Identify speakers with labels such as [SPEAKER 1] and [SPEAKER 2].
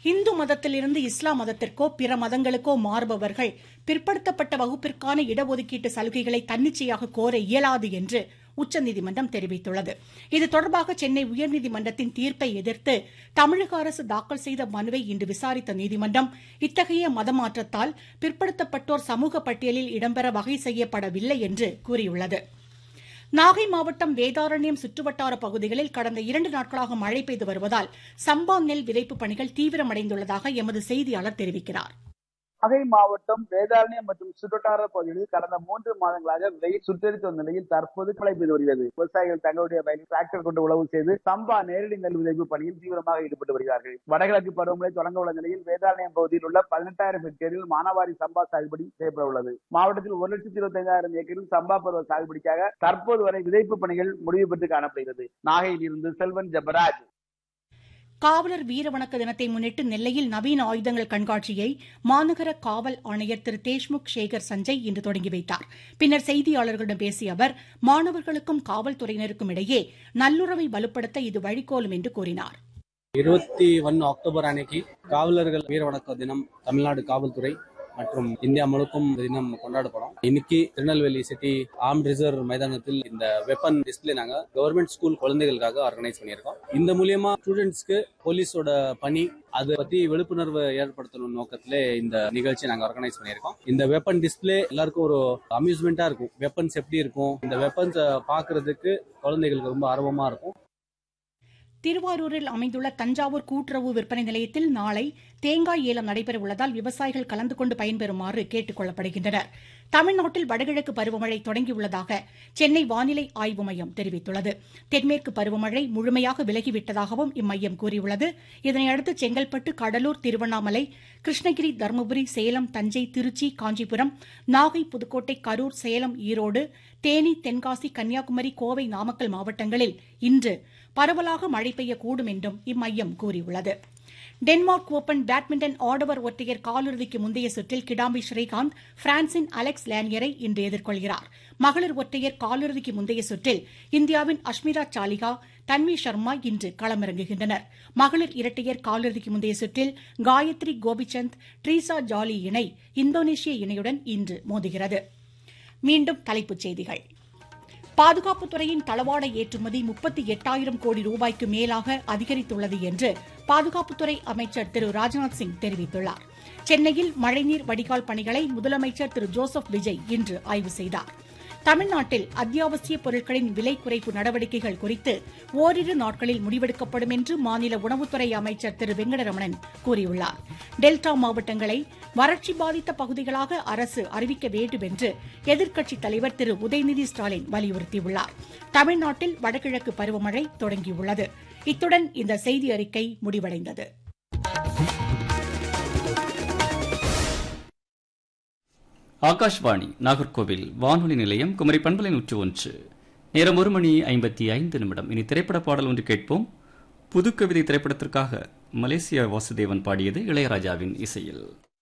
[SPEAKER 1] இந்து மதத்திலிருந்து இஸ்லாம் மதத்திற்கோ பிற மதங்களுக்கோ மாறுபவர்கள் பிற்படுத்தப்பட்ட வகுப்பிற்கான இடஒதுக்கீட்டு சலுகைகளை தன்னிச்சையாக கோர இயலாது என்று உச்சநீதிமன்றம் தெரிவித்துள்ளது இது தொடர்பாக சென்னை உயர்நீதிமன்றத்தின் தீர்ப்பை எதிர்த்து தமிழக அரசு தாக்கல் செய்த மனுவை இன்று விசாரித்த நீதிமன்றம் இத்தகைய மதமாற்றத்தால் பிற்படுத்தப்பட்டோர் சமூக பட்டியலில் இடம்பெற வகை செய்யப்படவில்லை என்று கூறியுள்ளது நாகை மாவட்டம் வேதாரண்யம் சுற்றுவட்டார பகுதிகளில் கடந்த இரண்டு நாட்களாக மழை பெய்து வருவதால் சம்பா நெல் விதைப்பு பணிகள் தீவிரமடைந்துள்ளதாக எமது செய்தியாளர் தெரிவிக்கிறார்
[SPEAKER 2] நாகை மாவட்டம் வேதாரண்யம் மற்றும் சுற்றுவட்டார பகுதிகளில் கடந்த மூன்று மாதங்களாக வெயில் சுட்டரித்து வந்த நிலையில் தற்போது மழை பெய்து வருகிறது விவசாயிகள் தங்களுடைய வயலில் டிராக்டர் கொண்டு உழவு செய்து சம்பா நேரடி நெல் விதைப்பு பணியில் தீவிரமாக ஈடுபட்டு வருகிறார்கள் வடகிழக்கு பருவமழை தொடங்க உள்ள நிலையில் வேதாரண்யம் பகுதியில் உள்ள பதினெட்டாயிரம் ஹெக்டேரில் மானாவாரி சம்பா சாகுபடி செய்யப்பட உள்ளது மாவட்டத்தில் ஒரு லட்சத்தி இருபத்தி ஐந்தாயிரம் ஏக்கரில் சம்பா பருவ சாகுபடிக்காக தற்போது வரை விதைப்பு பணிகள் முடிவு பெற்று காணப்படுகிறது நாகையில் இருந்து செல்வன் ஜபராஜ்
[SPEAKER 1] காவலர் வீரவணக்க தினத்தை முன்னிட்டு நெல்லையில் நவீன ஆயுதங்கள் கண்காட்சியை மாநகர காவல் ஆணையர் திரு தேஷ்முக் சேகர் சஞ்சய் இன்று தொடங்கி வைத்தார் பின்னர் செய்தியாளர்களிடம் பேசிய அவர் மாணவர்களுக்கும் காவல்துறையினருக்கும் இடையே நல்லுறவை வலுப்படுத்த இது வழிகோலும் என்று கூறினார்
[SPEAKER 3] இருபத்தி ஒன்னு அக்டோபர் அன்னைக்கு காவலர்கள் வீர வணக்க தினம் தமிழ்நாடு காவல்துறை மற்றும் இந்தியா முழுக்கும் இந்த தினம் கொண்டாடப்படும் இன்னைக்கு திருநெல்வேலி சிட்டி ஆர்ம் ரிசர்வ் மைதானத்தில் இந்த வெப்பன் டிஸ்பிளே நாங்க கவர்மெண்ட் ஸ்கூல் குழந்தைகளுக்காக ஆர்கனைஸ் பண்ணியிருக்கோம் இந்த மூலியமா ஸ்டூடெண்ட்ஸ்க்கு போலீஸோட பணி அதை பத்தி விழிப்புணர்வு ஏற்படுத்தணும் நோக்கத்திலே இந்த நிகழ்ச்சி நாங்க ஆர்கனைஸ் பண்ணியிருக்கோம் இந்த வெப்பன் டிஸ்பிளே எல்லாருக்கும் ஒரு அம்யூஸ்மெண்டா இருக்கும் வெப்பன்ஸ் எப்படி இருக்கும் இந்த வெப்பன்ஸ் பாக்குறதுக்கு குழந்தைகளுக்கு ரொம்ப ஆர்வமா இருக்கும்
[SPEAKER 1] திருவாரூரில் அமைந்துள்ள தஞ்சாவூர் கூட்டுறவு விற்பனை நிலையத்தில் நாளை தேங்காய் ஏலம் நடைபெற உள்ளதால் விவசாயிகள் கலந்து கொண்டு பயன்பெறுமாறு கேட்டுக் கொள்ளப்படுகின்றனர் தமிழ்நாட்டில் வடகிழக்கு பருவமழை தொடங்கியுள்ளதாக சென்னை வானிலை ஆய்வு மையம் தெரிவித்துள்ளது தென்மேற்கு பருவமழை முழுமையாக விலகிவிட்டதாகவும் இம்மையம் கூறியுள்ளது இதனையடுத்து செங்கல்பட்டு கடலூர் திருவண்ணாமலை கிருஷ்ணகிரி தருமபுரி சேலம் தஞ்சை திருச்சி காஞ்சிபுரம் நாகை புதுக்கோட்டை கரூர் சேலம் ஈரோடு தேனி தென்காசி கன்னியாகுமரி கோவை நாமக்கல் மாவட்டங்களில் இன்று பரவலாக மழை பெய்யக்கூடும் என்றும் இம்மையம் கூறியுள்ளது டென்மார்க் ஓபன் பேட்மிண்டன் ஆடவர் ஒற்றையர் காலிறுதிக்கு முந்தைய சுற்றில் கிடாம்பி ஸ்ரீகாந்த் பிரான்சின் அலெக்ஸ் லேனியரை இன்று எதிர்கொள்கிறார் மகளிர் ஒற்றையர் காலிறுதிக்கு முந்தைய சுற்றில் இந்தியாவின் அஷ்மிரா சாலிகா தன்வி சர்மா இன்று களமிறங்குகின்றனர் மகளிர் இரட்டையர் காலிறுதிக்கு முந்தைய சுற்றில் காயத்ரி கோபிச்சந்த் ட்ரீசா ஜாலி இணை இந்தோனேஷிய இணையுடன் இன்று மோதுகிறது மீண்டும் தலைப்புச் செய்திகள் பாதுகாப்புத் துறையின் தளவாட ஏற்றுமதி முப்பத்தி எட்டாயிரம் கோடி ரூபாய்க்கு மேலாக அதிகரித்துள்ளது என்று பாதுகாப்புத்துறை அமைச்சர் திரு ராஜ்நாத் சிங் தெரிவித்துள்ளார் சென்னையில் மழைநீர் வடிகால் பணிகளை முதலமைச்சர் திரு ஜோசப் விஜய் இன்று ஆய்வு செய்தார் தமிழ்நாட்டில் அத்தியாவசிய பொருட்களின் விலை குறைப்பு நடவடிக்கைகள் குறித்து ஓரிரு நாட்களில் முடிவெடுக்கப்படும் என்று மாநில உணவுத்துறை அமைச்சர் திரு வெங்கடரமணன் கூறியுள்ளார் டெல்டா மாவட்டங்களை வறட்சி பாதித்த பகுதிகளாக அரசு அறிவிக்க வேண்டும் என்று எதிர்க்கட்சித் தலைவர் திரு உதயநிதி ஸ்டாலின் வலியுறுத்தியுள்ளார் தமிழ்நாட்டில் வடகிழக்கு பருவமழை தொடங்கியுள்ளது இத்துடன் இந்த செய்தி அறிக்கை முடிவடைந்தது
[SPEAKER 4] ஆகாஷ்வாணி நாகர்கோவில் வானொலி நிலையம் குமரி பண்பலை நூற்று ஒன்று நேரம் ஒரு மணி ஐம்பத்தி ஐந்து நிமிடம் இனி திரைப்பட பாடல் ஒன்று கேட்போம் புதுக்கவிதை திரைப்படத்திற்காக மலேசியா வாசுதேவன் பாடியது இளையராஜாவின் இசையில்